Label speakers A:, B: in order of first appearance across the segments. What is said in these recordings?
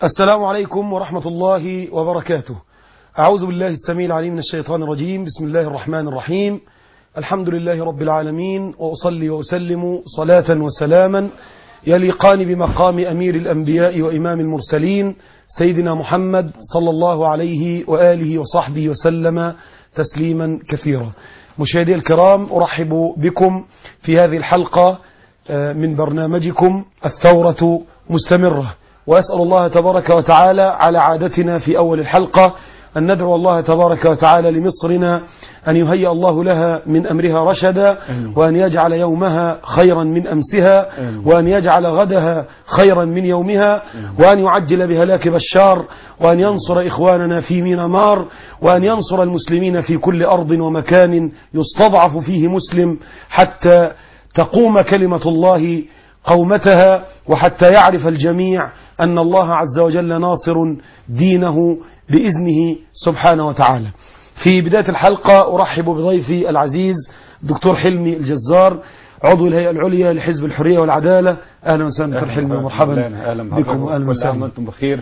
A: السلام عليكم ورحمة الله وبركاته أعوذ بالله السميع العليم من الشيطان الرجيم بسم الله الرحمن الرحيم الحمد لله رب العالمين وأصلي وأسلم صلاة وسلاما يليقان بمقام أمير الأنبياء وإمام المرسلين سيدنا محمد صلى الله عليه وآله وصحبه وسلم تسليما كثيرا مشاهدي الكرام أرحب بكم في هذه الحلقة من برنامجكم الثورة مستمرة وأسأل الله تبارك وتعالى على عادتنا في أول الحلقة أن ندعو الله تبارك وتعالى لمصرنا أن يهيئ الله لها من أمرها رشدا وأن يجعل يومها خيرا من أمسها وأن يجعل غدها خيرا من يومها وأن يعجل بهلاك بشار وأن ينصر إخواننا في مينمار وأن ينصر المسلمين في كل أرض ومكان يستضعف فيه مسلم حتى تقوم كلمة الله قومتها وحتى يعرف الجميع أن الله عز وجل ناصر دينه بإذنه سبحانه وتعالى في بداية الحلقة أرحب بضيفي العزيز دكتور حلمي الجزار عضو الهيئة العليا لحزب الحرية والعدالة أهلا وسهلا دكتور حلمي ومرحبا بكم
B: أهلا وسهلا وأنتم بخير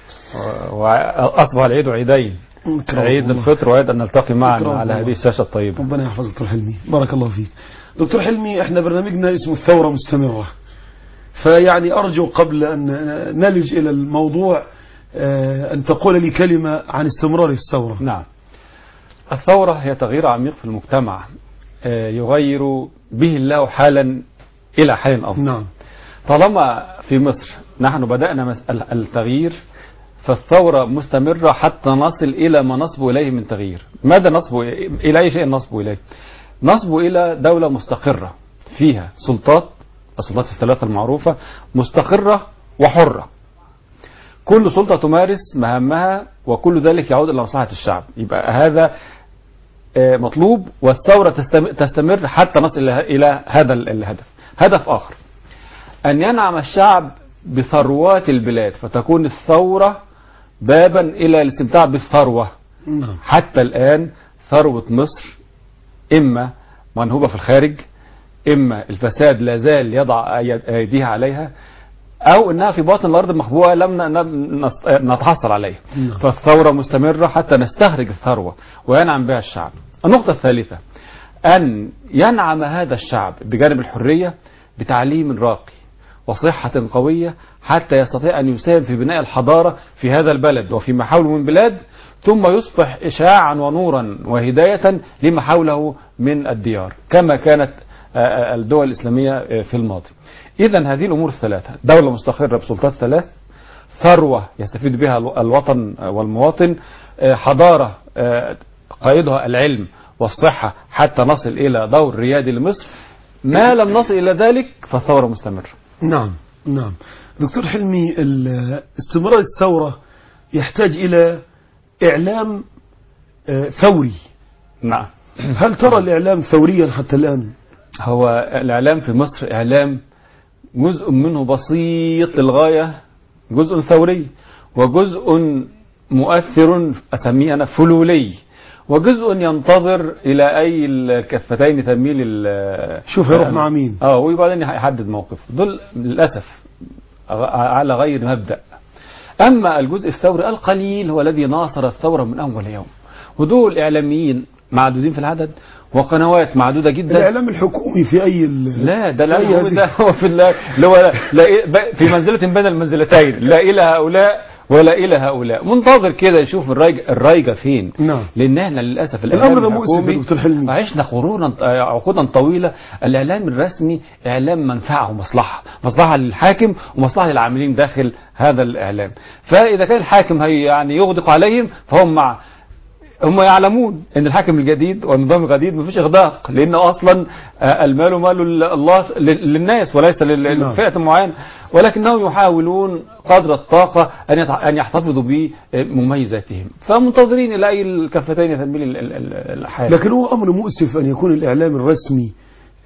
B: وأصبح العيد عيدين عيد الفطر وعيد أن نلتقي معا على هذه الشاشة الطيبة
A: ربنا يحفظك دكتور حلمي بارك الله فيك دكتور حلمي احنا برنامجنا اسمه الثورة مستمرة فيعني أرجو قبل أن نلج إلى الموضوع أن تقول لي كلمة عن استمرار الثورة
B: نعم الثورة هي تغيير عميق في المجتمع يغير به الله حالا إلى حال أفضل
A: نعم
B: طالما في مصر نحن بدأنا التغيير فالثورة مستمرة حتى نصل إلى ما نصب إليه من تغيير ماذا نصب إلى أي شيء نصب إليه نصب إلى دولة مستقرة فيها سلطات السلطات الثلاثة المعروفة مستقرة وحرة كل سلطة تمارس مهامها وكل ذلك يعود إلى مصلحة الشعب يبقى هذا مطلوب والثورة تستمر حتى نصل إلى هذا الهدف هدف آخر أن ينعم الشعب بثروات البلاد فتكون الثورة بابا إلى الاستمتاع بالثروة حتى الآن ثروة مصر إما منهوبة في الخارج إما الفساد لا زال يضع أيديها عليها أو أنها في باطن الأرض مخبوءة لم نتحصل عليها فالثورة مستمرة حتى نستخرج الثروة وينعم بها الشعب النقطة الثالثة أن ينعم هذا الشعب بجانب الحرية بتعليم راقي وصحة قوية حتى يستطيع أن يساهم في بناء الحضارة في هذا البلد وفيما حوله من بلاد ثم يصبح إشاعا ونورا وهداية لما حوله من الديار كما كانت الدول الإسلامية في الماضي إذا هذه الأمور الثلاثة دولة مستقرة بسلطات ثلاث ثروة يستفيد بها الوطن والمواطن حضارة قائدها العلم والصحة حتى نصل إلى دور ريادي لمصر ما لم نصل إلى ذلك فالثورة مستمرة
A: نعم نعم دكتور حلمي استمرار الثورة يحتاج إلى إعلام ثوري
B: نعم
A: هل ترى الإعلام ثوريا حتى الآن
B: هو الإعلام في مصر إعلام جزء منه بسيط للغاية جزء ثوري وجزء مؤثر أسميه أنا فلولي وجزء ينتظر إلى أي الكفتين تميل
A: شوف هيروح مع مين
B: اه وبعدين يحدد موقفه دول للأسف على غير مبدأ أما الجزء الثوري القليل هو الذي ناصر الثورة من أول يوم ودول إعلاميين معدودين في العدد وقنوات معدودة جدا
A: الإعلام الحكومي في أي
B: لا ده الإعلام ده هو في الله اللي هو لا في منزلة بين المنزلتين لا إلى هؤلاء ولا إلى هؤلاء منتظر كده يشوف الرايجة, الرايجة فين
A: نعم
B: لأن احنا للأسف
A: الأمر ده مؤسف يا دكتور حلمي
B: عشنا قرونا عقودا طويلة الإعلام الرسمي إعلام منفعة ومصلحة مصلحة للحاكم ومصلحة للعاملين داخل هذا الإعلام فإذا كان الحاكم هي يعني يغدق عليهم فهم مع هم يعلمون ان الحاكم الجديد والنظام الجديد مفيش اغداق لان اصلا المال مال الله للناس وليس للفئه معينه ولكنهم يحاولون قدر الطاقه ان ان يحتفظوا بمميزاتهم فمنتظرين الى اي الكفتين تنميل الحال
A: لكن هو امر مؤسف ان يكون الاعلام الرسمي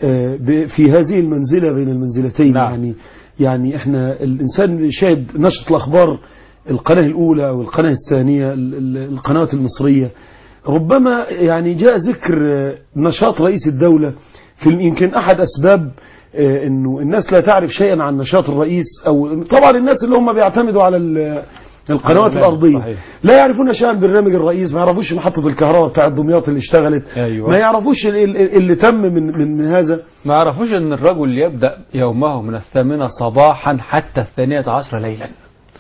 A: في هذه المنزله بين المنزلتين
B: نعم.
A: يعني يعني احنا الانسان شاهد نشره الاخبار القناة الأولى والقناة الثانية القنوات المصرية ربما يعني جاء ذكر نشاط رئيس الدولة في يمكن أحد أسباب انه الناس لا تعرف شيئا عن نشاط الرئيس او طبعا الناس اللي هم بيعتمدوا على القنوات
B: نعم،
A: الأرضية
B: صحيح.
A: لا يعرفون شأن برنامج الرئيس ما يعرفوش محطة الكهرباء بتاعت دمياط اللي اشتغلت
B: أيوة.
A: ما يعرفوش ال- ال- اللي تم من من, من هذا
B: ما يعرفوش ان الرجل يبدأ يومه من الثامنة صباحا حتى الثانية عشر ليلا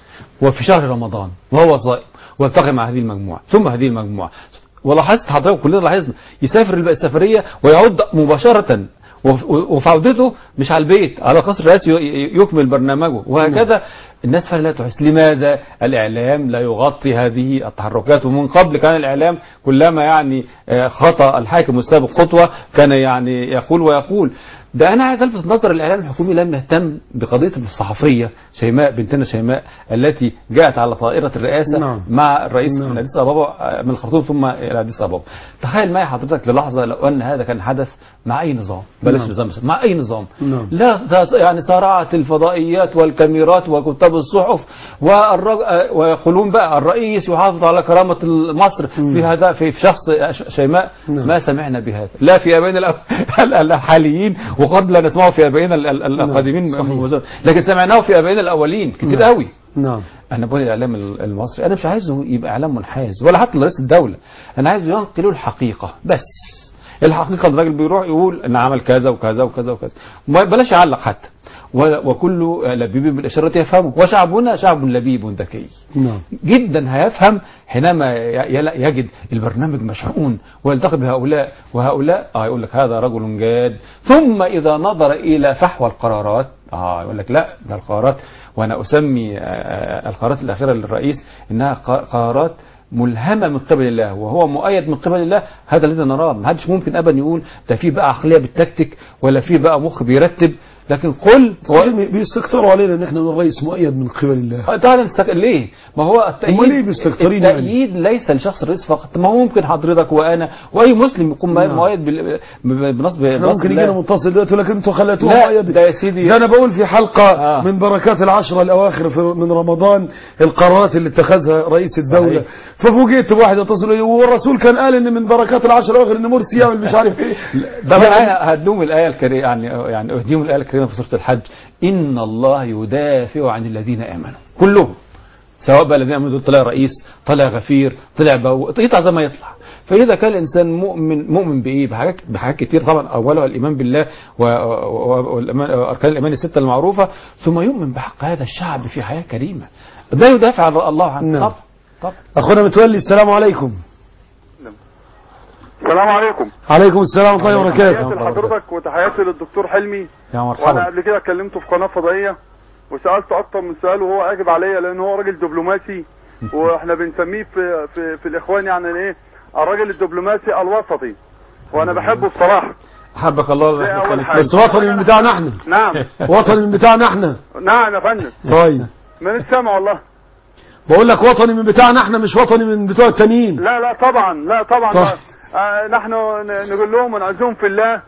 B: وفي شهر رمضان وهو صائم ويلتقي مع هذه المجموعة ثم هذه المجموعة ولاحظت حضرتك كلنا لاحظنا يسافر السفرية ويعود مباشرة وف- وفي عودته مش على البيت على قصر الرئاسي ي- يكمل برنامجه وهكذا الناس فعلا لا تحس لماذا الإعلام لا يغطي هذه التحركات ومن قبل كان الإعلام كلما يعني آه، خطأ الحاكم السابق خطوة كان يعني يقول ويقول ده أنا عايز ألفت نظر الإعلام الحكومي لم يهتم بقضية الصحفية شيماء بنتنا شيماء التي جاءت على طائرة الرئاسة
A: نعم.
B: مع الرئيس
A: نعم.
B: من أديس أبابا آه، من الخرطوم ثم إلى أديس أبابا تخيل معي حضرتك للحظة لو أن هذا كان حدث مع أي نظام بلاش
A: نعم.
B: نظام مع أي نظام
A: نعم.
B: لا ده يعني صارعت الفضائيات والكاميرات وكتاب الصحف والرج... آه، ويقولون بقى الرئيس يحافظ على كرامة مصر في هذا في في شخص ش- شيماء
A: نعم.
B: ما سمعنا بهذا لا في ابائنا الأو- ال- الحاليين وقد لا نسمعه في ابائنا ال- ال- القادمين
A: صحيح.
B: من- لكن سمعناه في ابائنا الاولين كتير
A: نعم.
B: قوي
A: نعم
B: انا بقول الاعلام ال- المصري انا مش عايزه يبقى اعلام منحاز ولا حتى رئيس الدوله انا عايزه ينقل الحقيقه بس الحقيقه الراجل بيروح يقول ان عمل كذا وكذا وكذا وكذا ما- بلاش يعلق حتى و- وكل لبيب بالاشاره يفهمه وشعبنا شعب لبيب ذكي
A: نعم
B: جدا هيفهم حينما ي- يلا- يجد البرنامج مشحون ويلتقي بهؤلاء وهؤلاء اه يقول لك هذا رجل جاد ثم اذا نظر الى فحوى القرارات اه يقول لك لا ده القرارات وانا اسمي آه، آه، القرارات الاخيره للرئيس انها ق- قرارات ملهمه من قبل الله وهو مؤيد من قبل الله هذا الذي نراه ما حدش ممكن ابدا يقول ده في بقى عقليه بالتكتيك ولا في بقى مخ بيرتب لكن قل
A: صحيح بيستكتروا علينا ان احنا نقول رئيس مؤيد من قبل الله
B: تعالى نستك... ليه؟ ما هو التأييد
A: أمال ليه بيستكترين يعني؟
B: التأييد ليس لشخص الرئيس فقط ما هو ممكن حضرتك وأنا وأي مسلم يكون
A: نعم.
B: مؤيد بال... ب- بنصب
A: احنا
B: بنصب
A: ممكن
B: الله.
A: يجينا متصل دلوقتي لكن انتوا خليتوه
B: لا
A: مؤيد
B: ده يا سيدي
A: ده انا بقول في حلقة
B: آه.
A: من بركات العشرة الاواخر في من رمضان القرارات اللي اتخذها رئيس الدولة
B: صحيح.
A: ففوجئت بواحد يتصل لي والرسول كان قال ان من بركات العشرة الاواخر ان مرسي يعمل مش عارف ايه
B: ده بقى هدوم الآية الكريمة يعني يعني أهديهم الآية الكريمة في سورة الحج إن الله يدافع عن الذين آمنوا كلهم سواء بقى الذين آمنوا دول طلع رئيس طلع غفير طلع بو يطلع زي ما يطلع فإذا كان الإنسان مؤمن مؤمن بإيه بحاجات بحاجات كتير طبعا أولها الإيمان بالله و- و- والإيمان- وأركان الإيمان الستة المعروفة ثم يؤمن بحق هذا الشعب في حياة كريمة ده يدافع عن الله عنه
A: نعم.
B: طبعا طبعا
A: اخونا متولي السلام عليكم
C: السلام عليكم
A: عليكم السلام ورحمة الله
C: تحياتي
A: وبركاته
C: لحضرتك وتحياتي للدكتور حلمي
B: يا
C: وانا
B: مرحبا
C: قبل كده كلمته في قناه فضائيه وسالته اكتر من سؤال وهو اجب عليا لان هو راجل دبلوماسي واحنا بنسميه في في, في الاخوان يعني ايه الراجل الدبلوماسي الوسطي وانا بحبه بصراحه
B: حبك الله
C: ده أول
B: يخليك.
C: حاجة.
A: بس وطني من بتاعنا احنا
C: نعم
A: وطني من بتاعنا احنا
C: نعم يا فندم
A: طيب
C: من السمع والله
A: بقول لك وطني من بتاعنا احنا مش وطني من بتوع التانيين
C: لا لا طبعا لا طبعا
A: صح.
C: آه نحن ن- نقول لهم ونعزهم في الله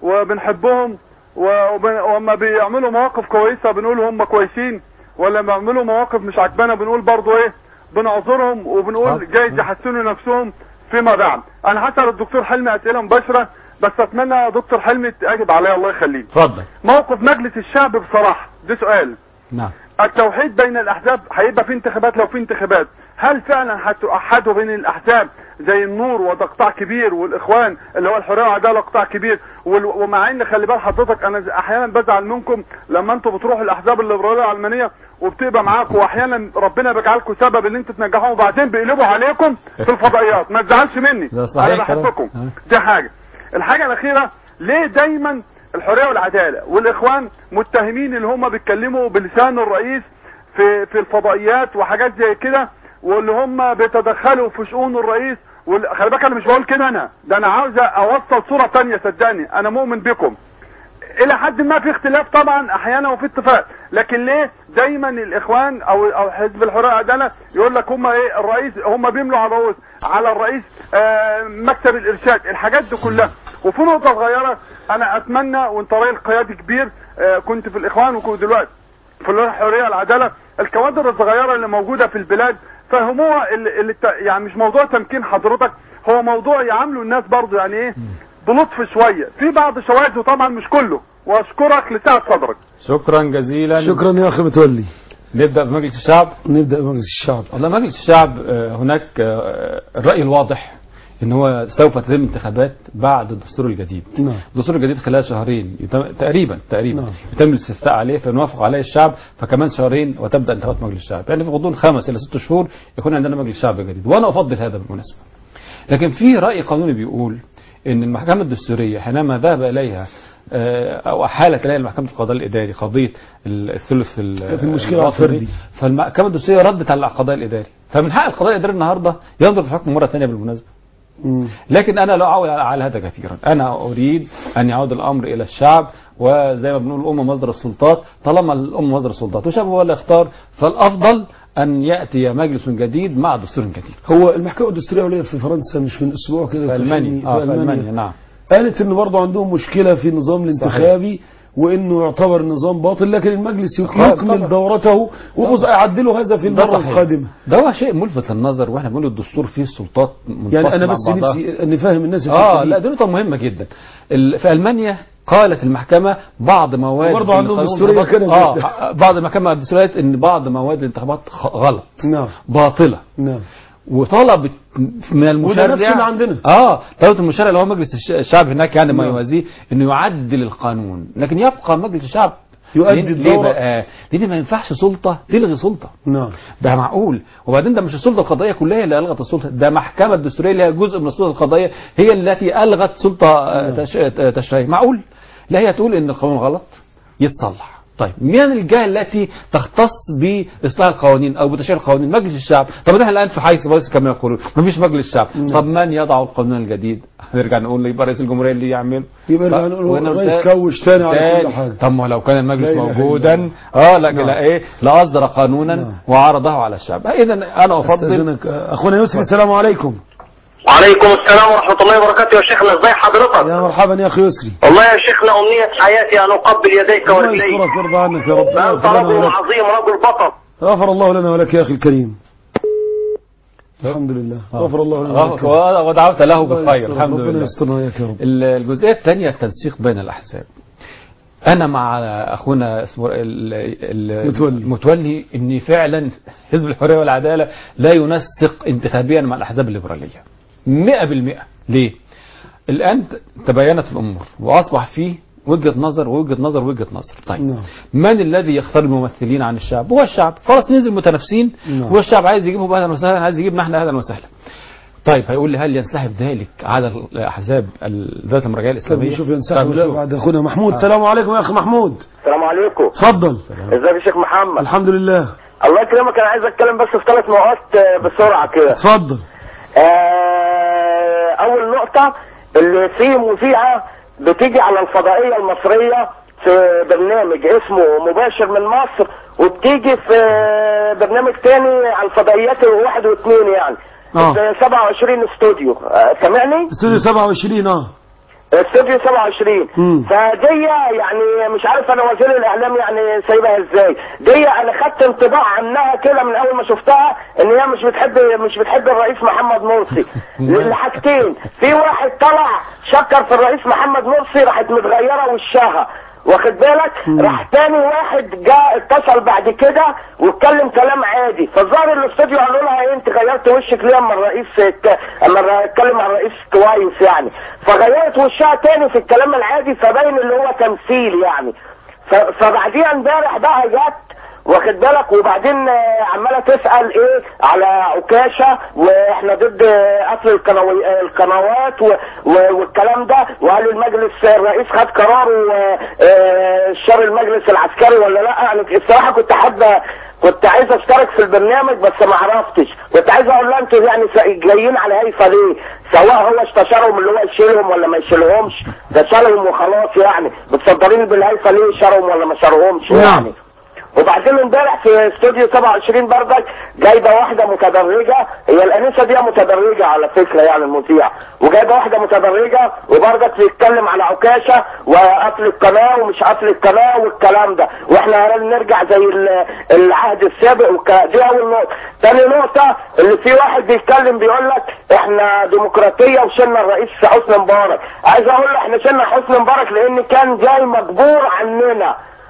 C: وبنحبهم و- وبن- وما بيعملوا مواقف كويسه بنقول هم كويسين ولا بيعملوا مواقف مش عجبانا بنقول برضو ايه بنعذرهم وبنقول
B: طب.
C: جايز يحسنوا نفسهم فيما بعد انا هسال الدكتور حلمي اسئله مباشره بس اتمنى يا دكتور حلمي تجب عليا الله يخليك
B: اتفضل
C: موقف مجلس الشعب بصراحه ده سؤال
B: نعم
C: التوحيد بين الاحزاب هيبقى في انتخابات لو في انتخابات هل فعلا هتوحدوا بين الاحزاب زي النور وده قطاع كبير والاخوان اللي هو الحريه والعداله قطاع كبير وال- ومع ان خلي بال حضرتك انا ز- احيانا بزعل منكم لما انتوا بتروحوا الاحزاب الليبراليه العلمانيه وبتبقى معاكم واحيانا ربنا بيجعلكم سبب ان انتوا تنجحوا وبعدين بيقلبوا عليكم في الفضائيات ما تزعلش مني
B: ده صحيح
C: انا
B: كلام.
C: بحبكم
B: ها.
C: دي حاجه الحاجه الاخيره ليه دايما الحريه والعداله والاخوان متهمين اللي هم بيتكلموا بلسان الرئيس في في الفضائيات وحاجات زي كده واللي هم بيتدخلوا في شؤون الرئيس وال- خلي بالك انا مش بقول كده انا ده انا عاوز اوصل صوره تانية صدقني انا مؤمن بكم الى حد ما في اختلاف طبعا احيانا وفي اتفاق لكن ليه دايما الاخوان او او حزب الحريه والعداله يقول لك هم ايه الرئيس هم بيملوا على الرئيس على الرئيس آه مكتب الارشاد الحاجات دي كلها وفي نقطه صغيره انا اتمنى وانت راجل قيادي كبير آه كنت في الاخوان وكنت دلوقتي في الحريه والعداله الكوادر الصغيره اللي موجوده في البلاد فهموها اللي اللي الت- يعني مش موضوع تمكين حضرتك هو موضوع يعاملوا الناس برضو يعني ايه بلطف شويه في بعض شواذ وطبعا مش كله واشكرك لسعه صدرك
B: شكرا جزيلا
A: شكرا يا اخي متولي
B: نبدا بمجلس الشعب
A: نبدأ بمجلس الشعب
B: والله مجلس الشعب آه، هناك آه، الراي الواضح ان هو سوف تتم انتخابات بعد الدستور الجديد
A: نعم
B: الدستور الجديد خلال شهرين يتم تقريبا تقريبا
A: نعم.
B: يتم الاستفتاء عليه فنوافق عليه الشعب فكمان شهرين وتبدا انتخابات مجلس الشعب يعني في غضون خمس الى ست شهور يكون عندنا مجلس شعب جديد وانا افضل هذا بالمناسبه لكن في راي قانوني بيقول ان المحكمه الدستوريه حينما ذهب اليها آه، او احالت اليها المحكمه القضاء الاداري قضيه الثلث ال-
A: في المشكلة
B: الوطني
A: الفردي.
B: دي، فالمحكمه الدستوريه ردت على القضاء الاداري فمن حق القضاء الاداري النهارده ينظر في الحكم مره ثانيه بالمناسبه
A: مم.
B: لكن انا لا اعول على هذا كثيرا انا اريد ان يعود الامر الى الشعب وزي ما بنقول الامه مصدر السلطات طالما الامه مصدر السلطات والشعب هو اللي يختار فالافضل ان ياتي مجلس جديد مع دستور جديد
A: هو المحكمة الدستورية العليا في فرنسا مش من أسبوع كده
B: في المانيا اه في المانيا نعم
A: قالت ان برضه عندهم مشكله في النظام الانتخابي وانه يعتبر النظام باطل لكن المجلس
B: طبعا.
A: يكمل دورته ويعدلوا هذا في
B: ده
A: المره
B: صحيح.
A: القادمه
B: ده هو شيء ملفت للنظر واحنا بنقول الدستور فيه السلطات منفصله
A: يعني انا
B: عن
A: بس
B: بعضها.
A: نفسي نفهم الناس
B: اه
A: الحتة دي.
B: لا دي نقطه مهمه جدا ال- في المانيا قالت المحكمه بعض مواد
A: وبرضه عندهم
B: القانون
A: دستورية
B: الانتخابات-
A: كده زي
B: اه بعض المحكمه الدستوريه قالت ان بعض مواد الانتخابات خ- غلط
A: نعم
B: باطله
A: نعم
B: وطلبت من المشرع
A: نفس اللي عندنا.
B: اه طلبت المشرع اللي هو مجلس الش- الشعب هناك يعني ما
A: نعم.
B: يوازيه انه يعدل القانون لكن يبقى مجلس الشعب
A: يؤدي
B: ليه- ليه
A: الدورة.
B: بقى لان ما ينفعش سلطه تلغي سلطه
A: نعم
B: ده معقول وبعدين ده مش السلطه القضائيه كلها اللي الغت السلطه ده محكمه الدستوريه اللي هي جزء من السلطه القضائيه هي التي الغت سلطه آه،
A: نعم.
B: تش- آه، تشريعيه معقول لا هي تقول ان القانون غلط يتصلح طيب من الجهه التي تختص باصلاح القوانين او بتشريع القوانين مجلس الشعب طب احنا الان في حيث بس كما يقولون ما فيش مجلس الشعب طب من يضع القانون الجديد نرجع نقول يبقى رئيس الجمهوريه اللي يعمله
A: يبقى
B: طب-
A: نقول
B: وهنا
A: الرئيس
B: ده-
A: كوش تاني على كل
B: تاني.
A: حاجه
B: طب ما لو كان المجلس
A: لا إله إلا
B: موجودا
A: الله.
B: اه لا
A: نعم.
B: لا ايه لاصدر قانونا
A: نعم.
B: وعرضه على الشعب اذا انا افضل
A: استاذنك آه، اخونا يسري السلام عليكم
D: وعليكم السلام ورحمة الله وبركاته يا شيخنا ازي حضرتك
A: يا مرحبا يا اخي يسري
D: والله يا شيخنا أمنية حياتي أن أقبل يديك
A: الله
D: ورجليك
A: يسترك ويرضى عنك يا رب
D: أنت
A: يغفر لنا
D: رجل
A: ولك.
D: عظيم رجل بطل
A: غفر الله لنا ولك يا اخي الكريم الحمد لله غفر الله لنا ولك
B: و- ودعوت له
A: الله
B: بالخير
A: يسترك.
B: الحمد
A: ربنا
B: لله
A: يسترنا وياك يا رب
B: ال- الجزئيه الثانيه التنسيق بين الاحزاب انا مع اخونا اسمه ال- ال-
A: متولي.
B: متولي ان فعلا حزب الحريه والعداله لا ينسق انتخابيا مع الاحزاب الليبراليه 100% ليه الان ت- تبينت الامور واصبح فيه وجهه نظر ووجهه نظر ووجهه نظر طيب
A: نعم.
B: من الذي يختار الممثلين عن الشعب هو الشعب خلاص نزل متنافسين
A: نعم.
B: والشعب عايز يجيبهم اهلا وسهلا عايز يجيبنا احنا اهلا وسهلا طيب هيقول لي هل ينسحب ذلك على الاحزاب ال- ذات المرجعيه
A: طب
B: الاسلاميه
A: نشوف ينسحب
B: طب
A: ولا
B: نشوف.
A: بعد اخونا محمود السلام عليكم يا اخي محمود
D: السلام عليكم
A: اتفضل
D: ازيك يا شيخ محمد
A: الحمد لله
D: الله يكرمك أنا عايز أتكلم بس في ثلاث نقاط آه، بسرعة كده
A: اتفضل
D: آه، أول نقطة اللي في مذيعة بتيجي على الفضائية المصرية في برنامج اسمه مباشر من مصر وبتيجي في برنامج تاني على الفضائيات واحد واثنين يعني
A: آه.
D: في 27 استوديو آه، سامعني؟
A: استوديو 27 اه
D: استوديو 27
A: مم.
D: فدي يعني مش عارف انا وزير الاعلام يعني سايبها ازاي دي انا خدت انطباع عنها كده من اول ما شفتها ان هي مش بتحب مش بتحب الرئيس محمد مرسي لحاجتين في واحد طلع شكر في الرئيس محمد مرسي راحت متغيره وشها واخد بالك راح تاني واحد جاء اتصل بعد كده واتكلم كلام عادي فالظاهر الاستوديو قالوا لها ايه انت غيرت وشك ليه اما الرئيس ك- اما الر- اتكلم مع الرئيس كويس يعني فغيرت وشها تاني في الكلام العادي فباين اللي هو تمثيل يعني ف- فبعديها امبارح بقى جت واخد بالك وبعدين آه، عماله تسال ايه على عكاشه واحنا ضد آه، قتل القنوي- آه، القنوات و- و- والكلام ده وقال المجلس الرئيس خد قرار شر المجلس العسكري ولا لا انا الصراحه كنت حابه كنت عايز اشترك في البرنامج بس ما عرفتش كنت عايز اقول لها انتوا يعني س- جايين على هيفا ليه سواء هو استشارهم اللي هو يشيلهم ولا ما يشيلهمش ده شالهم وخلاص يعني متصدرين بالهيفا ليه شارهم ولا ما شارهمش
A: نعم.
D: يعني وبعدين امبارح في استوديو 27 بردك جايبه واحده متدرجه هي الانسه دي متدرجه على فكره يعني المذيع وجايبه واحده متدرجه وبردك بيتكلم على عكاشه وقفل القناه ومش قفل القناه والكلام ده واحنا نرجع زي ال- العهد السابق وك... دي اول نقطه تاني نقطه اللي في واحد بيتكلم بيقول لك احنا ديمقراطيه وشلنا الرئيس حسني مبارك عايز اقول له احنا شلنا حسني مبارك لان كان جاي مجبور عننا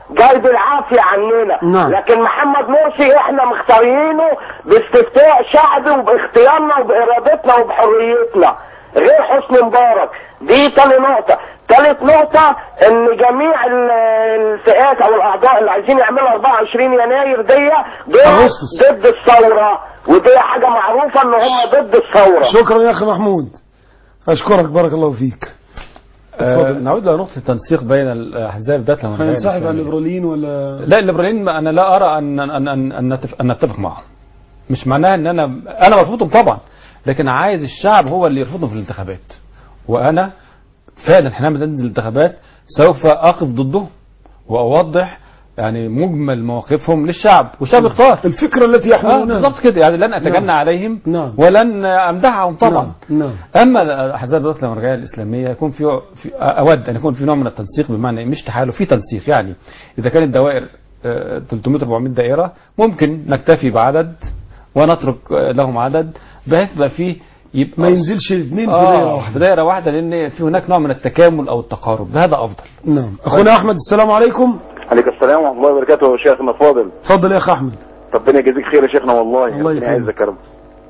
D: جاي بالعافيه عننا
A: نعم.
D: لكن محمد مرسي احنا مختارينه باستفتاء شعبي وباختيارنا وبارادتنا وبحريتنا غير حسني مبارك دي تاني نقطة تالت نقطة ان جميع ال- الفئات او الاعضاء اللي عايزين يعملوا 24 يناير دي دول
A: أغسطس.
D: ضد الثورة ودي حاجة معروفة ان هم ضد الثورة
A: شكرا يا أخي محمود أشكرك بارك الله فيك
B: آه
A: اتفضل.
B: نعود لنقطة التنسيق بين الأحزاب ذات الأمريكية
A: هننسحب عن
B: الإسلامية.
A: الليبراليين ولا
B: لا الليبراليين انا لا ارى ان ان ان ان نتفق, أن نتفق معهم مش معناها ان انا انا مرفوضهم طبعا لكن عايز الشعب هو اللي يرفضهم في الانتخابات وانا فعلا حينما تنزل الانتخابات سوف اقف ضدهم واوضح يعني مجمل مواقفهم للشعب والشعب يختار
A: الفكرة التي
B: آه
A: يحملونها
B: بالضبط كده يعني لن اتجنى
A: نعم.
B: عليهم
A: نعم.
B: ولن امدحهم طبعا
A: نعم نعم
B: اما الاحزاب الوطنيه الامريكيه الاسلاميه يكون في, في اود ان يكون في نوع من التنسيق بمعنى مش تحالف في تنسيق يعني اذا كانت دوائر آه، 300 400 دائره ممكن نكتفي بعدد ونترك آه، لهم عدد بحيث يبقى فيه يبقى
A: ما ينزلش اثنين في
B: آه
A: دايرة
B: في
A: واحدة
B: دائره واحده لان في هناك نوع من التكامل او التقارب هذا افضل
A: نعم أخونا أحمد السلام عليكم
E: عليك السلام ورحمه الله وبركاته يا شيخنا الفاضل
A: تفضل يا أخ أحمد
E: ربنا يجازيك خير يا شيخنا والله
A: الله
E: ربنا
A: يكرمك.
E: يعزك يا رب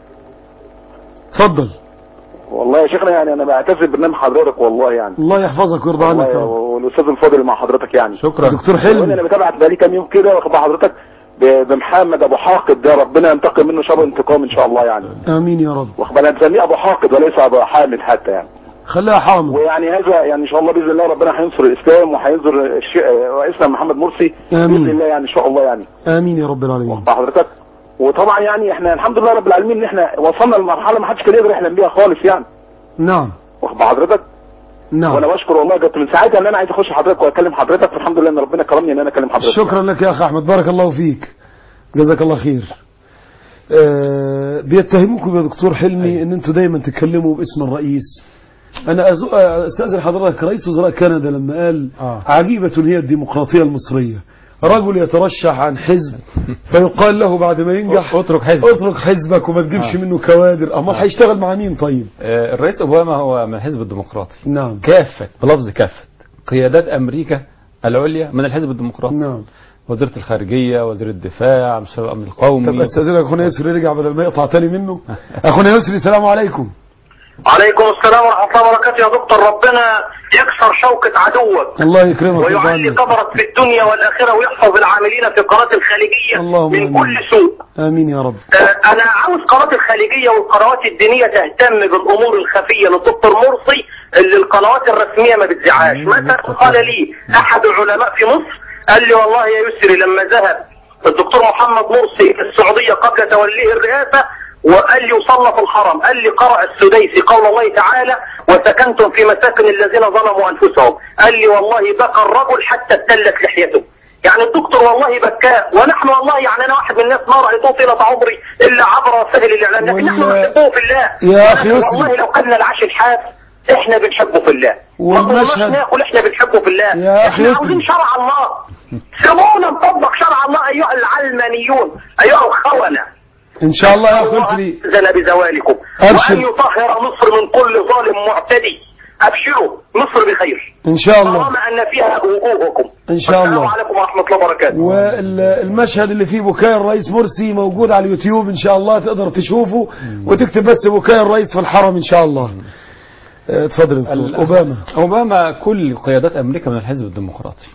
A: تفضل
E: والله يا شيخنا يعني انا بعتز ببرنامج حضرتك والله يعني
A: الله يحفظك ويرضى عنك يا
E: والله
A: رب
E: والاستاذ الفاضل مع حضرتك يعني
B: شكرا
A: دكتور
E: وأنا
A: حلمي
E: انا بتابعك بقالي كام يوم كده واخد بال حضرتك ب- بمحمد ابو حاقد ده ربنا ينتقم منه شر انتقام ان شاء الله يعني
A: آمين يا رب
E: واخد بالك بسميه ابو حاقد وليس ابو حامد حتى يعني
A: خليها حامض
E: ويعني هذا يعني ان شاء الله باذن الله ربنا هينصر الاسلام وهينصر الش- رئيسنا محمد مرسي
A: آمين.
E: باذن الله يعني ان شاء الله يعني
A: آمين يا رب العالمين
E: مع حضرتك وطبعا يعني احنا الحمد لله رب العالمين ان احنا وصلنا لمرحله ما حدش كان يقدر يحلم بيها خالص يعني
A: نعم
E: واخد بال حضرتك
A: نعم
E: وانا بشكر والله كنت من ساعتها ان انا عايز اخش حضرتك واكلم حضرتك والحمد لله ان ربنا كرمني ان انا اكلم حضرتك
A: شكرا لك يا أخ أحمد بارك الله فيك جزاك الله خير آه بيتهموكم يا دكتور حلمي ان انتوا دايما تتكلموا باسم الرئيس انا أزو- استاذن حضرتك رئيس وزراء كندا لما قال
B: آه.
A: عجيبة هي الديمقراطية المصرية رجل يترشح عن حزب فيقال له بعد ما ينجح
B: اترك حزب
A: اترك حزبك وما تجيبش
B: آه.
A: منه كوادر امال
B: آه.
A: هيشتغل مع مين طيب
B: آه، الرئيس اوباما هو من الحزب الديمقراطي
A: نعم
B: كافة بلفظ كافة قيادات أمريكا العليا من الحزب الديمقراطي
A: نعم
B: وزيرة الخارجية وزير الدفاع مستشار الأمن القومي
A: طب استاذنك اخونا يسري رجع بدل ما يقطع تاني منه اخونا يسري السلام عليكم
D: عليكم السلام ورحمة الله وبركاته يا دكتور ربنا يكسر شوكة عدوك
A: الله يكرمك ويرضى
D: ويعلي
A: عنك.
D: قدرك في الدنيا والآخرة ويحفظ العاملين في القناة الخليجية
A: اللهم
D: من
A: آمين.
D: كل سوء
A: امين يا رب
D: آه، أنا عاوز قناة الخليجية والقنوات الدينية تهتم بالأمور الخفية للدكتور مرسي اللي القنوات الرسمية ما بتذيعهاش مثلا قال لي أحد العلماء في مصر قال لي والله يا يسري لما ذهب الدكتور محمد مرسي السعودية قبل توليه الرئاسة وقال لي وصلى في الحرم قال لي قرأ السديسي قول الله تعالى وسكنتم في مساكن الذين ظلموا أنفسهم قال لي والله بكى الرجل حتى ابتلت لحيته يعني الدكتور والله بكاء ونحن والله يعني انا واحد من الناس ما رايته طيله عمري الا عبر وسائل الاعلام لكن نحن
A: وال-
D: بنحبه في الله
A: يا أخي
D: ونحن
A: يسري.
D: والله لو كنا العاش الحاف احنا بنحبه في الله ما
A: والمشهد-
D: كناش ناكل احنا بنحبه في الله
A: يا أخي
D: احنا
A: يسري.
D: عاوزين شرع الله سيبونا نطبق شرع الله ايها العلمانيون ايها الخونه
A: ان شاء الله يا اخ
D: الله
A: يسري
D: أذن بذوالكم
A: أبشر.
D: وأن يطهر مصر من كل ظالم معتدي أبشروا مصر بخير
A: ان شاء الله
D: طالما أن فيها وجوهكم
A: إن شاء الله.
D: السلام عليكم ورحمة الله وبركاته
A: والمشهد اللي فيه بكاء الرئيس مرسي موجود على اليوتيوب ان شاء الله تقدر تشوفه وتكتب بس بكاء الرئيس في الحرم ان شاء الله اه، اتفضل يا دكتور
B: ال-
A: اوباما
B: أوباما كل قيادات أمريكا من الحزب الديمقراطي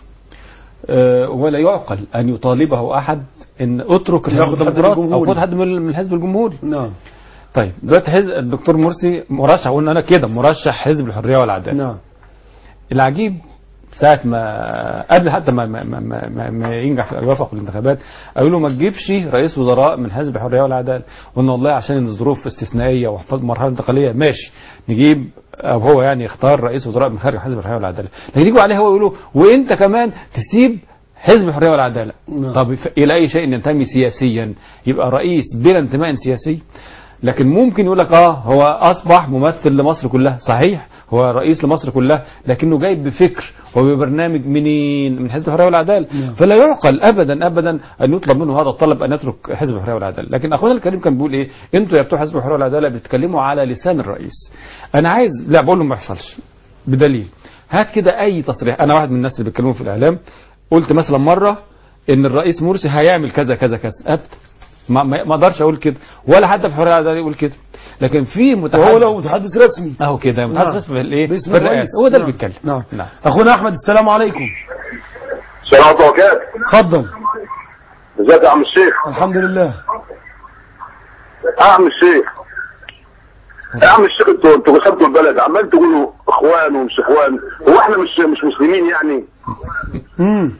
B: آه، ولا يعقل أن يطالبه أحد أن اترك الحزب
A: ياخد حد
B: الديمقراطي أو
A: الجمهوري.
B: خد حد من من الحزب الجمهوري
A: نعم
B: طيب دلوقتي حزب الدكتور مرسي مرشح قلنا أنا كده مرشح حزب الحرية والعدالة
A: نعم
B: العجيب ساعة ما قبل حتى ما ما ما, ما, ما, ما ينجح في يوافق في الانتخابات قالوا له ما تجيبش رئيس وزراء من حزب الحرية والعدالة قلنا والله عشان الظروف استثنائية وحفظ مرحلة انتقالية ماشي نجيب او هو يعني يختار رئيس وزراء من خارج حزب الحرية والعدالة لكن يجوا عليه هو يقولوا وانت كمان تسيب حزب الحرية والعدالة
A: نعم.
B: طب ف- إلى أي شيء ينتمي سياسيا يبقى رئيس بلا انتماء سياسي لكن ممكن يقول لك اه هو اصبح ممثل لمصر كلها صحيح هو رئيس لمصر كلها لكنه جاي بفكر وببرنامج منين من حزب الحريه والعداله
A: نعم.
B: فلا يعقل ابدا ابدا ان يطلب منه هذا الطلب ان يترك حزب الحريه والعداله لكن اخونا الكريم كان بيقول ايه انتوا يا بتوع حزب الحريه والعداله بتتكلموا على لسان الرئيس انا عايز لا بقول له ما يحصلش بدليل هات كده اي تصريح انا واحد من الناس اللي بيتكلموا في الاعلام قلت مثلا مره ان الرئيس مرسي هيعمل كذا كذا كذا ابدا ما ما ما اقدرش اقول كده ولا حتى في حريه العدالة يقول كده لكن في متحدث
A: وهو لو متحدث رسمي
B: اهو كده متحدث
A: نعم.
B: رسمي في الايه
A: باسم
B: في الرئاسه
A: الرئيس.
B: هو ده اللي
A: نعم.
B: بيتكلم
A: نعم
B: نعم
A: اخونا احمد السلام عليكم
E: السلام عليكم وبركاته
A: اتفضل
E: ازيك يا عم الشيخ
A: الحمد لله
E: يا عم الشيخ يا عم الشيخ انتوا انتوا غسلتوا البلد عمال تقولوا اخوان ومش اخوان هو احنا مش مش مسلمين يعني
A: امم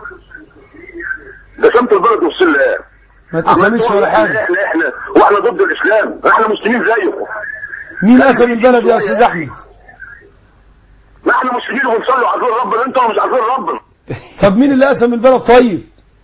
E: غسلتوا البلد وصل ايه
A: ما تسلمش ولا حاجه
E: احنا احنا واحنا ضد الاسلام احنا مسلمين زيكم
A: مين قسم البلد يا استاذ احمد
E: ما احنا مسلمين وبنصلي عارفين ربنا انتوا مش عارفين ربنا
A: طب مين اللي قسم البلد طيب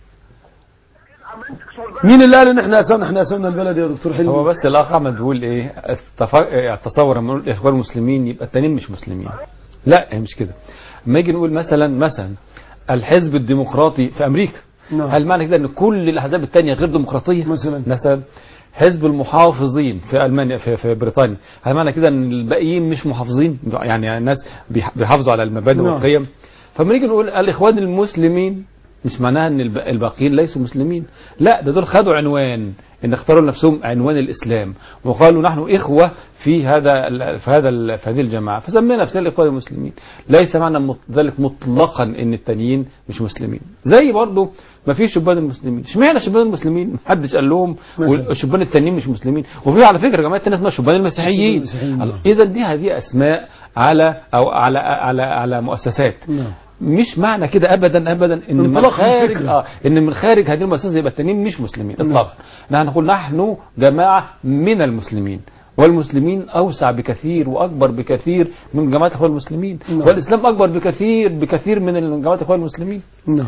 A: مين اللي قال ان احنا قسمنا احنا قسمنا البلد يا دكتور حلمي
B: هو بس الاخ احمد بيقول ايه التف- التصور لما نقول الاخوان المسلمين يبقى التانيين مش مسلمين لا هي مش كده لما يجي نقول مثلا مثلا الحزب الديمقراطي في امريكا
A: نعم.
B: هل معنى كده ان كل الاحزاب التانية غير ديمقراطيه
A: مثلا.
B: مثلا حزب المحافظين في المانيا في, في بريطانيا هل معنى كده ان الباقيين مش محافظين يعني الناس بيح- بيحافظوا على المبادئ
A: نعم.
B: والقيم فلما نيجي نقول الاخوان المسلمين مش معناها ان الب- الباقيين ليسوا مسلمين لا ده دول خدوا عنوان ان اختاروا لنفسهم عنوان الاسلام وقالوا نحن اخوه في هذا ال- في هذا ال- في هذه الجماعه فسمينا نفسنا الاخوان المسلمين ليس معنى مط- ذلك مطلقا ان التانيين مش مسلمين زي برضه ما في شبان المسلمين اشمعنى شبان المسلمين محدش قال لهم
A: مثلا.
B: والشبان التانيين مش مسلمين وفي على فكره جماعه الناس اسمها شبان المسيحيين
A: المسيحيين.
B: اذا دي هذه اسماء على او على على على مؤسسات
A: نعم.
B: مش معنى كده ابدا ابدا ان من
A: انطلاق
B: خارج
A: الفكرة.
B: اه ان من خارج هذه المؤسسه يبقى التانيين مش مسلمين اطلاقا نحن نقول نحن جماعه من المسلمين والمسلمين اوسع بكثير واكبر بكثير من جماعه الاخوان المسلمين
A: نعم.
B: والاسلام اكبر بكثير بكثير من جماعه الاخوان المسلمين
A: نعم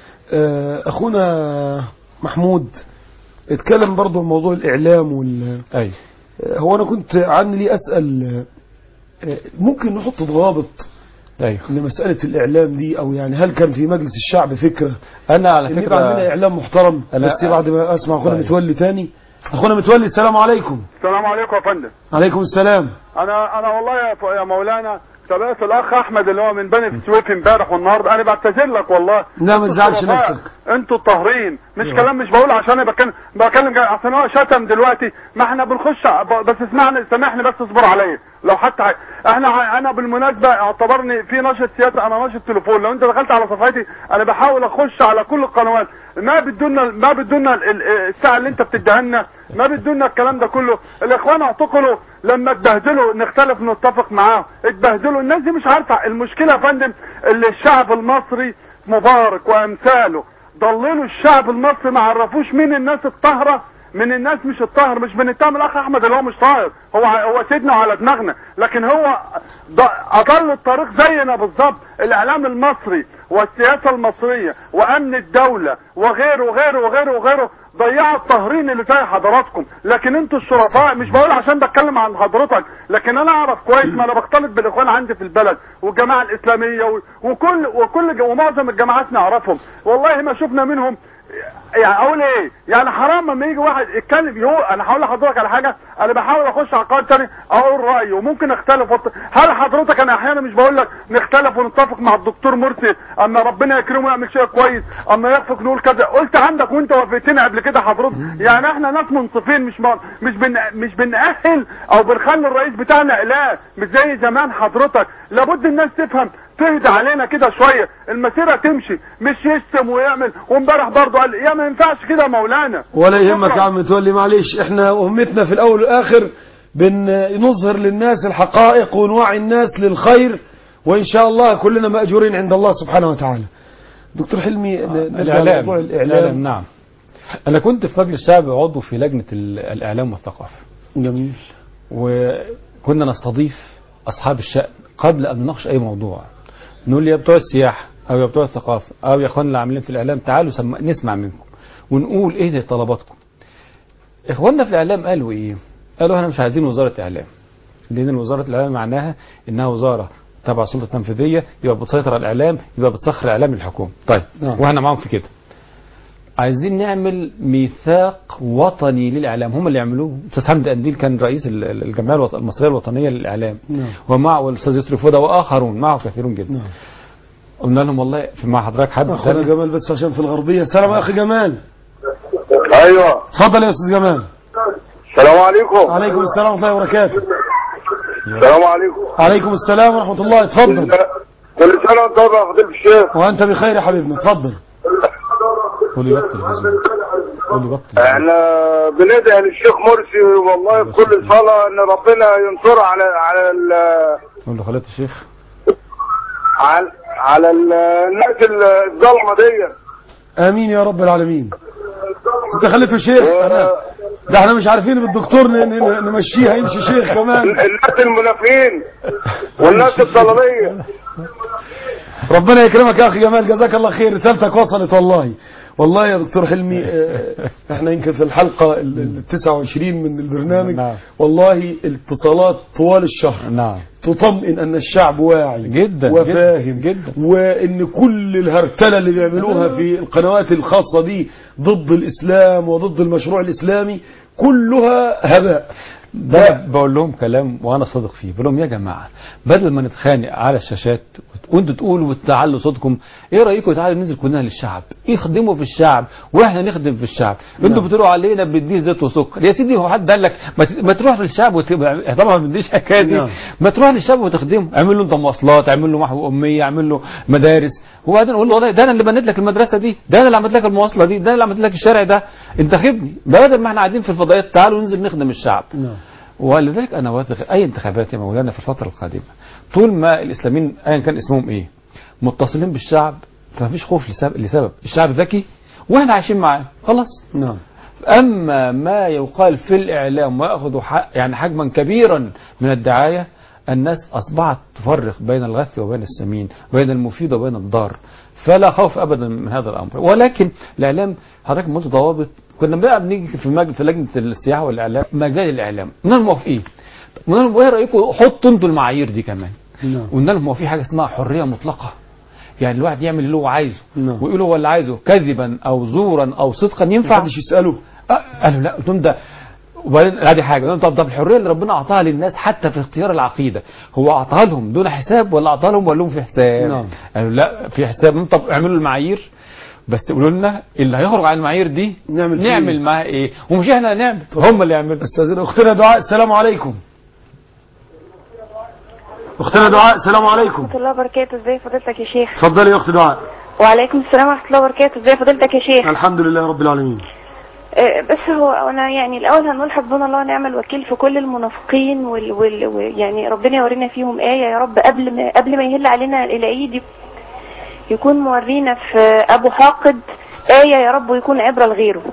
A: آه، اخونا محمود اتكلم برضه عن موضوع الاعلام وال
B: ايوه
A: آه، هو انا كنت عني لي اسال آه، ممكن نحط ضوابط
B: ايوه
A: لمساله الاعلام دي او يعني هل كان في مجلس الشعب فكره
B: انا على
A: ان يبقى عندنا
B: فكره
A: اعلام محترم
B: أنا-
A: بس بعد ما اسمع اخونا
B: طيب.
A: متولي تاني اخونا متولي السلام عليكم
C: السلام عليكم يا فندم
A: عليكم السلام
C: انا انا والله يا, ف- يا مولانا تابعت الاخ احمد اللي هو من بني سويف امبارح والنهارده انا بعتذر لك والله
A: لا ما تزعلش
C: انتوا الخلفاء،
A: نفسك
C: انتوا الطاهرين مش كلام مش بقول عشان انا بتكلم بتكلم جا- عشان هو شتم دلوقتي ما احنا بنخش ب- بس اسمعني سامحني بس اصبر عليا لو حتى ح- احنا ع- انا بالمناسبه اعتبرني في نشره سياسه انا ناشط تليفون لو انت دخلت على صفحتي انا بحاول اخش على كل القنوات ما بدونا ما بدونا ال- ال- الساعه اللي انت بتديها لنا ما بدونا الكلام ده كله الاخوان اعتقلوا لما اتبهدلوا نختلف نتفق معاهم اتبهدلوا الناس دي مش عارفه المشكله يا فندم اللي الشعب المصري مبارك وامثاله ضللوا الشعب المصري ما عرفوش مين الناس الطاهره من الناس مش الطاهر مش بنتهم الاخ احمد اللي هو مش طاهر هو هو سيدنا على دماغنا لكن هو ض- اضل الطريق زينا بالظبط الاعلام المصري والسياسه المصريه وامن الدوله وغيره وغيره وغيره وغيره ضيعوا الطاهرين اللي زي حضراتكم لكن انتوا الشرفاء مش بقول عشان بتكلم عن حضرتك لكن انا اعرف كويس ما انا بختلط بالاخوان عندي في البلد والجماعه الاسلاميه و- وكل وكل ج- ومعظم الجماعات نعرفهم والله ما شفنا منهم يعني اقول ايه يعني حرام لما يجي واحد يتكلم يو انا هقول لحضرتك على حاجه انا بحاول اخش على قناه تاني اقول رايي وممكن اختلف وط... هل حضرتك انا احيانا مش بقول لك نختلف ونتفق مع الدكتور مرسي اما ربنا يكرمه ويعمل شيء كويس اما يخفق نقول كذا قلت عندك وانت وافقتني قبل كده حضرتك يعني احنا ناس منصفين مش م... مش بن... مش بنأهل او بنخلي الرئيس بتاعنا اله مش زي زمان حضرتك لابد الناس تفهم تهدى علينا كده شويه المسيره تمشي مش يشتم ويعمل وامبارح برضه قال يا ما ينفعش كده يا مولانا
A: ولا يهمك يا عم متولي معلش احنا امتنا في الاول والاخر بنظهر للناس الحقائق ونوعي الناس للخير وان شاء الله كلنا ماجورين عند الله سبحانه وتعالى دكتور حلمي نرجع
B: الاعلام
A: لموضوع
B: الاعلام
A: الاعلام
B: نعم انا كنت في مجلس الشعب عضو في لجنه ال- الاعلام والثقافه
A: جميل
B: وكنا نستضيف اصحاب الشأن قبل ان نناقش اي موضوع نقول يا بتوع السياحه او يا بتوع الثقافه او يا اخواننا اللي عاملين في الاعلام تعالوا سم... نسمع منكم ونقول ايه طلباتكم اخواننا في الاعلام قالوا ايه قالوا احنا مش عايزين وزاره اعلام لان وزاره الاعلام معناها انها وزاره تبع السلطه التنفيذيه يبقى بتسيطر على الاعلام يبقى بتسخر الاعلام للحكومه طيب
A: نعم.
B: واحنا معاهم في كده عايزين نعمل ميثاق وطني للاعلام هم اللي يعملوه استاذ حمدي قنديل كان رئيس ال- ال- الجمعيه الوط- المصريه الوطنيه للاعلام
A: نعم
B: ومعه الاستاذ يسري فوده واخرون معه كثيرون جدا
A: نعم
B: قلنا لهم والله في مع حضرتك حد
A: اخونا
B: تاني؟
A: جمال بس عشان في الغربية سلام يا اخي جمال
E: ايوه
A: اتفضل يا استاذ جمال
E: السلام عليكم
A: عليكم السلام ورحمة الله وبركاته
E: السلام عليكم
A: عليكم السلام ورحمة الله اتفضل
E: كل سنه وانت طيب يا فضيله الشيخ
A: وانت بخير يا حبيبنا اتفضل
B: قولي وقت التلفزيون قولي وقت التلفزيون.
E: احنا بندعي للشيخ مرسي والله في كل صلاه ان ربنا ينصره على على ال-
B: قول له خليت الشيخ
E: على على ال- الناس الظلمه دي
A: امين يا رب العالمين انت خليته شيخ انا ده احنا مش عارفين بالدكتور ن- ن- نمشيها يمشي شيخ كمان
E: الناس المنافقين والناس الضلاليه
A: ربنا يكرمك يا اخي جمال جزاك الله خير رسالتك وصلت والله والله يا دكتور حلمي آه، احنا يمكن في الحلقة ال ال 29 من البرنامج
B: نعم.
A: والله الاتصالات طوال الشهر
B: نعم
A: تطمئن ان الشعب واعي
B: جدا،
A: وفاهم
B: جدا.
A: وان كل الهرتله اللي بيعملوها في القنوات الخاصه دي ضد الاسلام وضد المشروع الاسلامي كلها هباء
B: ده بقول لهم كلام وانا صادق فيه بقول لهم يا جماعه بدل ما نتخانق على الشاشات وانتوا تقولوا وتعلوا صوتكم ايه رايكم تعالوا ننزل كلنا للشعب يخدموا في الشعب واحنا نخدم في الشعب انتوا بتقولوا علينا بنديه زيت وسكر يا سيدي هو حد قال لك ما, ت... ما تروح للشعب وتبقى طبعا ما بنديش الحكايه دي
A: نعم.
B: ما تروح للشعب وتخدمه اعمل له انت مواصلات اعمل له محو اميه اعمل له مدارس وبعدين اقول له والله ده انا اللي بنيت لك المدرسه دي ده انا اللي عملت لك المواصله دي ده انا اللي عملت لك الشارع ده انت خدني بدل ما احنا قاعدين في الفضائيات تعالوا ننزل نخدم الشعب
A: نعم
B: ولذلك انا واثق اي انتخابات يا مولانا في الفتره القادمه طول ما الاسلاميين ايا كان اسمهم ايه متصلين بالشعب فمفيش خوف لسبب, لسبب الشعب ذكي واحنا عايشين معاه خلاص
A: نعم
B: اما ما يقال في الاعلام وياخذ حق يعني حجما كبيرا من الدعايه الناس اصبحت تفرق بين الغث وبين السمين بين المفيد وبين الضار فلا خوف ابدا من هذا الامر ولكن الاعلام حضرتك قلت ضوابط كنا بقى بنيجي في مجلس في لجنه السياحه والاعلام مجال الاعلام قلنا لهم موافقين قلنا لهم ايه رايكم حطوا انتوا المعايير دي كمان
A: نعم
B: قلنا لهم هو في حاجه اسمها حريه مطلقه يعني الواحد يعمل اللي هو عايزه
A: نعم.
B: ويقول هو اللي عايزه كذبا او زورا او صدقا ينفع
A: محدش يساله
B: آه، قالوا لا قلت لهم ده وبعدين ادي حاجه قلت لهم طب طب الحريه اللي ربنا اعطاها للناس حتى في اختيار العقيده هو اعطاها لهم دون حساب ولا اعطاها لهم ولا لهم في حساب
A: نعم.
B: قالوا لا في حساب قلت طب اعملوا المعايير بس قولوا لنا اللي هيخرج عن المعايير دي
A: نعمل فيه
B: نعمل
A: إيه؟
B: معاه ايه ومش احنا اللي نعمل هم اللي يعملوا
A: استاذن اختنا دعاء السلام عليكم اختنا دعاء السلام عليكم
F: ورحمة الله وبركاته ازي فضيلتك يا شيخ
A: اتفضلي يا اخت دعاء
F: وعليكم السلام ورحمة الله وبركاته ازي فضيلتك يا شيخ
A: الحمد لله رب العالمين
F: آه، بس هو انا يعني الاول هنقول حسبنا الله ونعم الوكيل في كل المنافقين وال وال و- يعني ربنا يورينا فيهم آية يا رب قبل ما قبل ما يهل علينا العيد يكون مورينا في ابو حاقد آية يا رب ويكون عبرة لغيره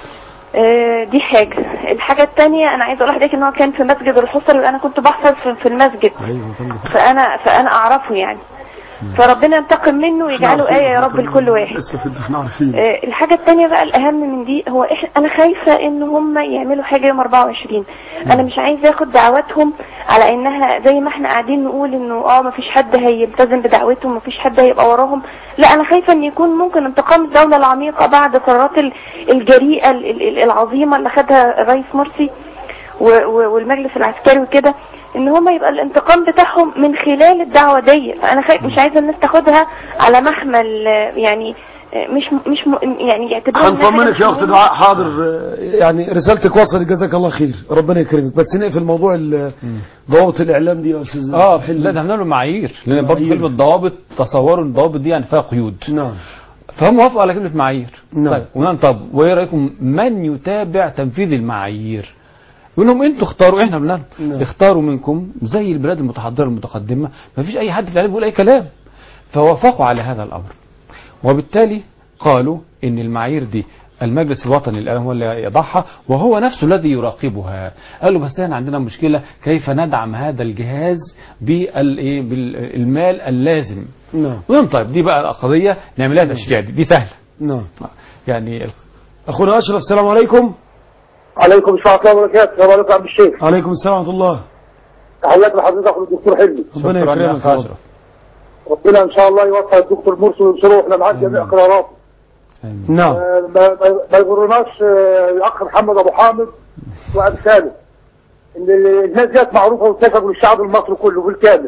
F: آه، دي حاجة الحاجة التانية انا عايزة اقول لحضرتك ان هو كان في مسجد الحصري وانا كنت بحفظ في- في المسجد
B: ايوه
F: فانا فانا اعرفه يعني فربنا ينتقم منه ويجعله آية يا رب لكل واحد
A: اسف احنا عارفين
F: آه، الحاجة التانية بقى الأهم من دي هو إح... أنا خايفة إن هم يعملوا حاجة يوم 24 أنا مش عايزة آخد دعواتهم على إنها زي ما إحنا قاعدين نقول إنه آه مفيش حد هيلتزم بدعوتهم مفيش حد هيبقى وراهم لا أنا خايفة إن يكون ممكن انتقام الدولة العميقة بعد قرارات ال- الجريئة ال- ال- العظيمة اللي خدها الرئيس مرسي و- و- والمجلس العسكري وكده ان هم يبقى الانتقام بتاعهم من خلال الدعوه دي فانا خايف مش عايزه الناس تاخدها على محمل آه، يعني آه، مش مش م- يعني يعتبروها إنها حاجة
A: هنطمنك يا
F: مش
A: اخت
F: مهمة.
A: دعاء حاضر آه، يعني رسالتك وصلت جزاك الله خير ربنا يكرمك بس نقفل موضوع ال- ضوابط الاعلام دي يا استاذ
B: اه
A: حلمي.
B: لا ده عملنا له معايير لان برضه
A: معايير.
B: كلمه ضوابط تصوروا ان الضوابط دي يعني فيها قيود
A: نعم
B: فهم وافقوا على كلمه معايير
A: نعم.
B: طيب ونعم طب وايه رايكم من يتابع تنفيذ المعايير يقول لهم انتوا اختاروا احنا قلنا لهم
A: نعم.
B: اختاروا منكم زي البلاد المتحضره المتقدمه ما فيش اي حد في العالم بيقول اي كلام فوافقوا على هذا الامر وبالتالي قالوا ان المعايير دي المجلس الوطني الان هو اللي يضعها وهو نفسه الذي يراقبها قالوا بس احنا عندنا مشكله كيف ندعم هذا الجهاز بالايه بالمال اللازم
A: نعم
B: قلنا طيب دي بقى قضيه نعملها تشجيع دي, دي سهله
A: نعم
B: يعني
A: اخونا اشرف السلام عليكم
E: عليكم السلام ورحمه الله وبركاته السلام عليكم يا عم الشيخ
A: عليكم السلام ورحمه الله
E: تحياتي لحضرتك والدكتور حلمي
A: ربنا
B: شكراً يا
A: يكرمك
B: أخ
A: يا رب.
B: أشرف.
E: ربنا ان شاء الله يوفق الدكتور مرسي وينصره واحنا معاه جميع
B: آمين.
E: قراراته
B: آمين.
A: نعم
E: آه، ما ما- ما يغرناش آه، الاخ محمد ابو حامد وامثاله ان الناس ديت معروفه واتفقوا للشعب المصري كله بالكامل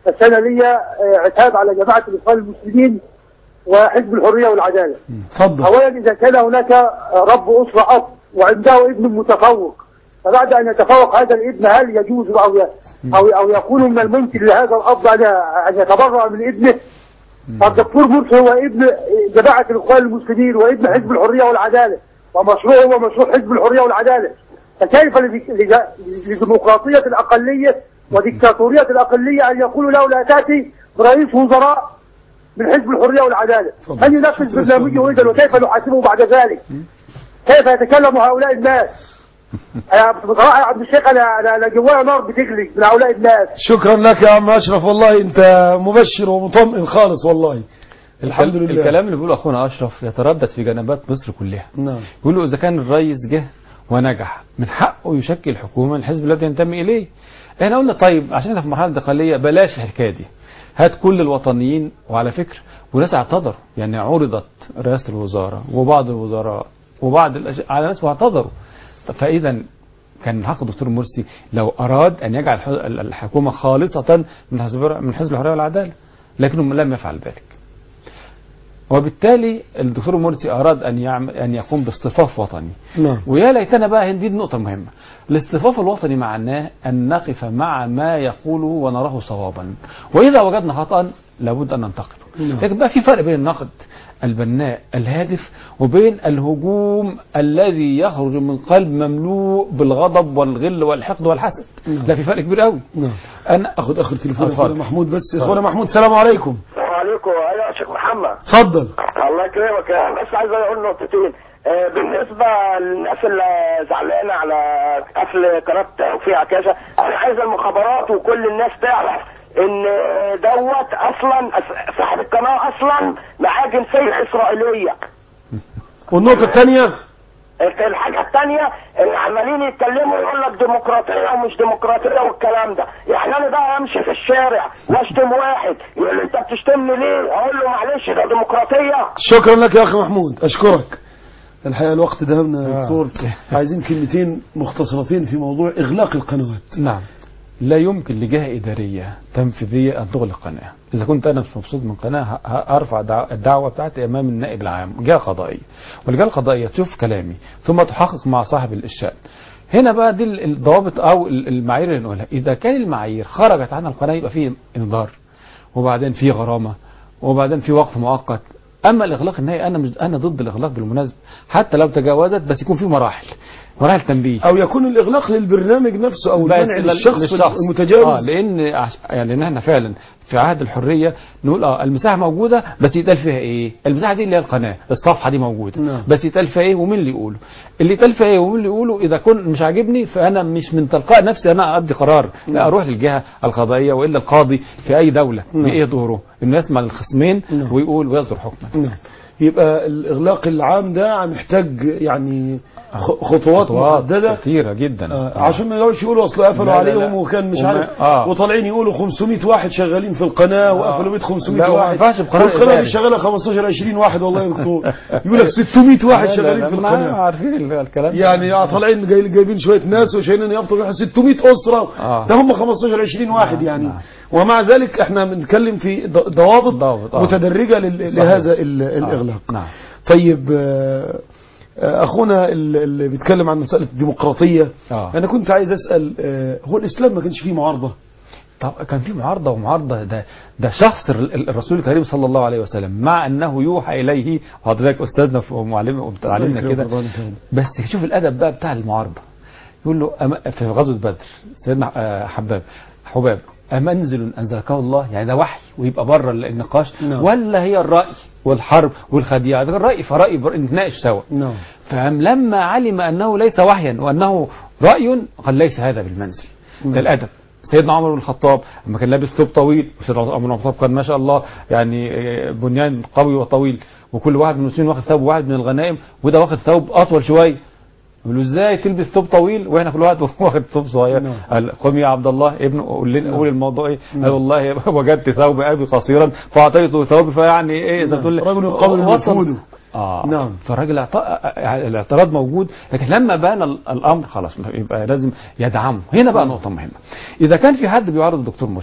G: بس انا ليا آه، عتاب على جماعه الاخوان المسلمين وحزب الحريه والعداله
A: اتفضل
G: اولا اذا كان هناك رب اسره اب وعنده ابن متفوق فبعد ان يتفوق هذا الابن هل يجوز او ي- او او يكون من الممكن لهذا الاب ان ان يتبرع من ابنه فالدكتور مرسي هو ابن جماعه الاخوان المسلمين وابن حزب الحريه والعداله ومشروعه هو مشروع حزب الحريه والعداله فكيف لدي- لج- لديمقراطيه الاقليه وديكتاتوريه الاقليه ان يقولوا له لا تاتي برئيس وزراء من حزب الحريه والعداله
A: تفضل.
G: من ينفذ برنامجه اذا وكيف نحاسبه بعد ذلك كيف يتكلم هؤلاء الناس أنا بصراحه يا عبد الشيخ انا انا أنا جوايا نار بتجري من هؤلاء الناس
A: شكرا لك يا عم اشرف والله انت مبشر ومطمئن خالص والله الحمد
B: الكل-
A: لله
B: الكلام اللي بيقوله اخونا اشرف يتردد في جنبات مصر كلها
A: نعم
B: يقول له اذا كان الرئيس جه ونجح من حقه يشكل حكومه الحزب الذي ينتمي اليه احنا قلنا طيب عشان احنا في مرحله انتقاليه بلاش الحكايه دي هات كل الوطنيين وعلى فكره وناس اعتذروا يعني عرضت رئاسه الوزاره وبعض الوزراء وبعض الأش... على ناس واعتذروا طب فاذا كان من حق الدكتور مرسي لو اراد ان يجعل الح- الحكومه خالصه من حزب من حزب الحريه والعداله لكنه لم يفعل ذلك وبالتالي الدكتور مرسي أراد أن يعمل أن يقوم باصطفاف وطني
A: نعم
B: ويا ليتنا بقى دي النقطة المهمة الاصطفاف الوطني معناه أن نقف مع ما يقوله ونراه صوابا وإذا وجدنا خطأ لابد أن ننتقده
A: نعم.
B: لكن بقى في فرق بين النقد البناء الهادف وبين الهجوم الذي يخرج من قلب مملوء بالغضب والغل والحقد والحسد
A: نعم.
B: ده في فرق كبير قوي
A: نعم
B: أنا
A: اخد اخر تليفون
B: اتفضل.
A: اخونا محمود بس اخونا محمود السلام عليكم
D: وعليكم ايوه يا شيخ محمد
A: اتفضل
D: الله يكرمك انا بس عايز اقول نقطتين آه، بالنسبه للناس اللي زعلانه على قفل قناه توفيق عكاشه انا عايز المخابرات وكل الناس تعرف ان دوت اصلا أس- صاحب القناه اصلا معاه جنسيه اسرائيليه
A: والنقطة الثانية
D: الحاجة الثانية اللي عمالين يتكلموا يقول لك ديمقراطية ومش ديمقراطية والكلام ده، يعني أنا بقى أمشي في الشارع وأشتم واحد يقول لي أنت بتشتمني ليه؟ أقول له معلش ده ديمقراطية.
A: شكرا لك يا اخي محمود اشكرك الحقيقة الوقت دهمنا يا
B: آه.
A: دكتور عايزين كلمتين مختصرتين في موضوع اغلاق القنوات
B: نعم لا يمكن لجهة إدارية تنفيذية أن تغلق قناة إذا كنت أنا مش مبسوط من قناة ه- ه- أرفع دع- الدعوة بتاعتي أمام النائب العام جهة قضائية والجهة القضائية تشوف كلامي ثم تحقق مع صاحب الشأن هنا بقى دي ال- الضوابط أو ال- المعايير اللي نقولها إذا كان المعايير خرجت عن القناة يبقى فيه إنذار وبعدين في غرامة وبعدين في وقف مؤقت اما الاغلاق النهائي انا مش انا ضد الاغلاق بالمناسبه حتى لو تجاوزت بس يكون في مراحل مراحل تنبيه
A: او يكون الاغلاق للبرنامج نفسه او
B: بس
A: المنع
B: لل-
A: للشخص
B: للشخص.
A: المتجاوز
B: اه لان عش... يعني لان احنا فعلا في عهد الحريه نقول اه المساحه موجوده بس يتقال فيها ايه؟ المساحه دي اللي هي القناه، الصفحه دي موجوده
A: نعم.
B: بس يتقال فيها ايه ومين اللي يقوله؟ اللي يتقال فيها ايه ومين اللي يقوله اذا كنت مش عاجبني فانا مش من تلقاء نفسي انا ادي قرار، لا اروح للجهه القضائيه والا القاضي في اي دوله
A: نعم.
B: بايه دوره؟ انه يسمع للخصمين
A: نعم.
B: ويقول ويصدر حكما.
A: نعم يبقى الاغلاق العام ده محتاج يعني خ- خطوات
B: خطوات
A: محدده
B: كثيره جدا
A: آه عشان ما يقعدش يقولوا اصل قفلوا
B: لا، لا،
A: عليهم
B: لا.
A: وكان مش
B: وما-
A: عارف
B: آه.
A: وطالعين يقولوا 500 واحد شغالين في القناه وقفلوا بيت 500
B: لا، وما
A: واحد
B: ينفعش في قناة
A: والقناه
B: إداري.
A: دي شغاله 15 20 واحد والله يا دكتور يقول لك 600 واحد
B: لا، لا،
A: شغالين
B: لا،
A: في
B: ما
A: القناه
B: عارفين ال- الكلام ده.
A: يعني طالعين جاي- جايبين شويه ناس وشايلين يافطوا 600 اسره
B: آه.
A: ده هم 15 20 واحد
B: نعم،
A: يعني
B: نعم.
A: ومع ذلك احنا بنتكلم في ض- ضوابط
B: ضوابط، آه.
A: متدرجه لل-
B: صحيح.
A: لهذا ال- الاغلاق
B: آه. نعم
A: طيب آه، آه، اخونا ال- اللي بيتكلم عن مساله الديمقراطيه
B: آه.
A: انا كنت عايز اسال آه، هو الاسلام ما كانش فيه معارضه
B: طب كان في معارضة ومعارضة ده ده شخص ال- ال- الرسول الكريم صلى الله عليه وسلم مع أنه يوحى إليه وحضرتك أستاذنا في- ومعلم وبتعلمنا
A: الله
B: كده
A: يكرمك، ربنا يكرمك.
B: بس شوف الأدب بقى بتاع المعارضة يقول له أم- في غزوة بدر سيدنا آه، حباب حباب أمنزل أنزلكه الله يعني ده وحي ويبقى بره النقاش
A: نعم.
B: ولا هي الرأي والحرب والخديعة ده الرأي فرأي بر- نتناقش سوا
A: نعم
B: فلما علم أنه ليس وحيا وأنه رأي قال ليس هذا بالمنزل ده الأدب سيدنا عمر بن الخطاب لما كان لابس ثوب طويل وسيدنا عمر بن الخطاب كان ما شاء الله يعني آه، بنيان قوي وطويل وكل واحد من المسلمين واخد ثوب واحد من الغنائم وده واخد ثوب اطول شويه يقول له ازاي تلبس ثوب طويل واحنا كل واحد واخد ثوب صغير
A: نعم.
B: قال قم يا عبد الله ابنه قول لنا
A: نعم.
B: قول الموضوع ايه قال والله وجدت ثوب ابي قصيرا فاعطيته ثوبي فيعني ايه زي ما
A: نعم.
B: تقول
A: رجل يقابل
B: وصل-
A: نفوذه.
B: اه
A: نعم.
B: فالراجل اعت- الاعتراض موجود لكن لما بان ال- الامر خلاص يبقى لازم يدعمه هنا بقى نقطه مهمه اذا كان في حد بيعارض الدكتور مرسي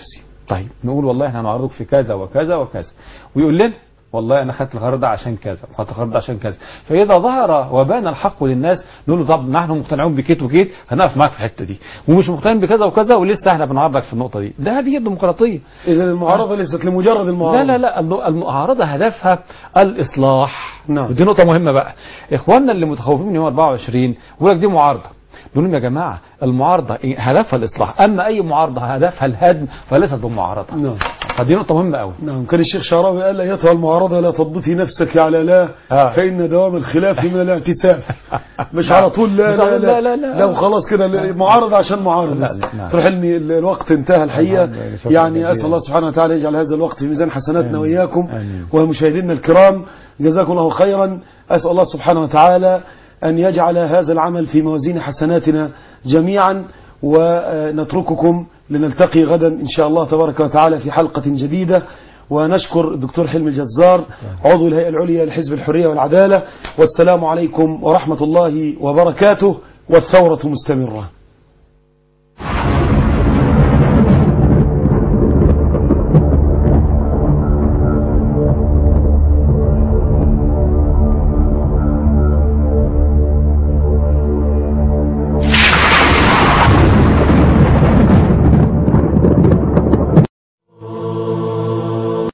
B: طيب نقول والله احنا هنعرضك في كذا وكذا وكذا ويقول لنا والله انا خدت القرار ده عشان كذا وخدت القرار ده عشان كذا فاذا ظهر وبان الحق للناس نقول له طب نحن مقتنعون بكيت وكيت هنقف معاك في الحته دي ومش مقتنعين بكذا وكذا ولسه احنا بنعرضك في النقطه دي ده هذه الديمقراطيه
A: إذا المعارضة ليست لمجرد المعارضة
B: لا لا لا الم- المعارضة هدفها الإصلاح
A: نعم.
B: ودي نقطة مهمة بقى إخواننا اللي متخوفين من يوم 24 يقول لك دي معارضة نقول لهم يا جماعة المعارضة إيه؟ هدفها الإصلاح أما أي معارضة هدفها الهدم فليست بمعارضة
A: نعم
B: فدي نقطة مهمة قوي
A: نعم كان الشيخ شعراوي قال أيتها المعارضة لا تضبطي نفسك على لا
B: آه.
A: فإن دوام الخلاف من الاعتساف مش على طول لا
B: مش
A: لا
B: على-
A: لا,
B: لا- لا.
A: لا وخلاص كده لا، معارضة عشان معارض
B: لا،
A: بس.
B: لا، نعم.
A: تروح لي ال- الوقت انتهى الحقيقة
B: نعم، شكراً
A: يعني
B: جزيلاً.
A: أسأل الله سبحانه وتعالى يجعل هذا الوقت في ميزان حسناتنا
B: آمين.
A: وإياكم
B: آمين.
A: ومشاهدينا الكرام جزاكم الله خيرا أسأل الله سبحانه وتعالى أن يجعل هذا العمل في موازين حسناتنا جميعا ونترككم لنلتقي غدا إن شاء الله تبارك وتعالى في حلقة جديدة ونشكر الدكتور حلمي الجزار عضو الهيئة العليا لحزب الحرية والعدالة والسلام عليكم ورحمة الله وبركاته والثورة مستمرة